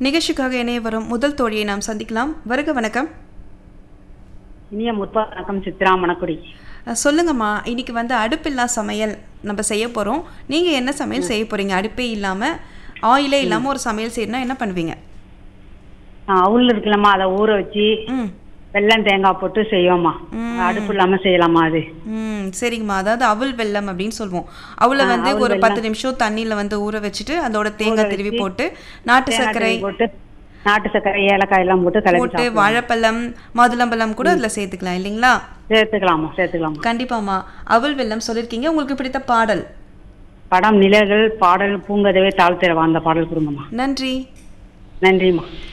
நிகழ்ச்சிக்காக இணைய வரும் முதல் தோழியை நாம் சந்திக்கலாம் வருக வணக்கம் இனிய முற்பா வணக்கம் சித்ரா மணக்குடி அஹ், சொல்லுங்கம்மா இன்னைக்கு வந்து அடுப்பில்லா சமையல் நம்ம செய்ய போகிறோம் நீங்கள் என்ன சமையல் செய்ய போகிறீங்க அடுப்பே இல்லாமல் ஆயிலே இல்லாமல் ஒரு சமையல் செய்யணும்னா என்ன பண்ணுவீங்க அவுள் இருக்குல்லம்மா அதை ஊற வச்சு ம் வெல்லம் தேங்காய் போட்டு செய்வோம்மா ம். அடுப்பு இல்லாம செய்யலாமா அது ம் சரிங்கம்மா அதாவது அவல் வெல்லம் அப்படின்னு சொல்லுவோம் அவளை வந்து அவல் ஒரு வெல்லம். பத்து நிமிஷம் தண்ணியில் வந்து ஊற வச்சுட்டு அதோட தேங்காய் திருவி வச்சு, போட்டு நாட்டு தேங்காய் சர்க்கரை திருவி போட்டு நாட்டு சர்க்கரை ஏலக்காய் எல்லாம் போட்டு கலக்கி போட்டு சாப்பிடலாம். வாழைப்பழம் மாதுளம்பழம் கூட அதில் சேர்த்துக்கலாம் இல்லைங்களா சேர்த்துக்கலாமா சேர்த்துக்கலாமா கண்டிப்பாம்மா அவல் வெல்லம் சொல்லியிருக்கீங்க உங்களுக்கு பிடித்த பாடல் படம் நிழல்கள் பாடல் பூங்கதவே தாழ்த்திடவா அந்த பாடல் கொடுங்கம்மா நன்றி நன்றிம்மா